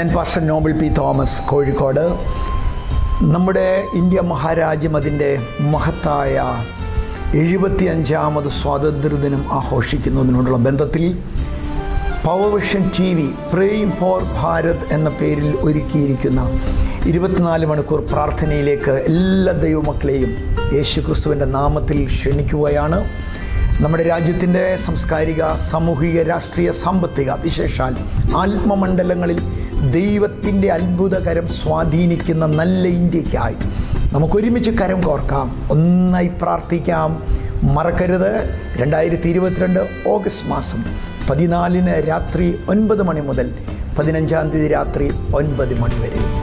ഞാൻ pastor Noble P Thomas Kozhikode നമ്മുടെ India മഹാരാജ്യം അതിൻ്റെ മഹത്തായ എഴുപത്തിയഞ്ചാമത് സ്വാതന്ത്ര്യദിനം ആഘോഷിക്കുന്നതിനോടുള്ള ബന്ധത്തിൽ power vision T V praying for Bharat എന്ന പേരിൽ ഒരുക്കിയിരിക്കുന്ന ഇരുപത്തിനാല് മണിക്കൂർ പ്രാർത്ഥനയിലേക്ക് എല്ലാ ദൈവമക്കളെയും യേശു ക്രിസ്തുവിൻ്റെ നാമത്തിൽ ക്ഷണിക്കുകയാണ് നമ്മുടെ രാജ്യത്തിൻ്റെ സാംസ്കാരിക സാമൂഹിക രാഷ്ട്രീയ സാമ്പത്തിക വിശേഷാൽ ആത്മമണ്ഡലങ്ങളിൽ ദൈവത്തിൻ്റെ അത്ഭുതകരം സ്വാധീനിക്കുന്ന നല്ല ഇന്ത്യക്കായി നമുക്കൊരുമിച്ച് കരം കോർക്കാം ഒന്നായി പ്രാർത്ഥിക്കാം മറക്കരുത് രണ്ടായിരത്തി ഇരുപത്തിരണ്ട് ഓഗസ്റ്റ് മാസം പതിനാലിന് രാത്രി ഒൻപത് മണി മുതൽ പതിനഞ്ചാം തീയതി രാത്രി ഒൻപത് മണി വരെ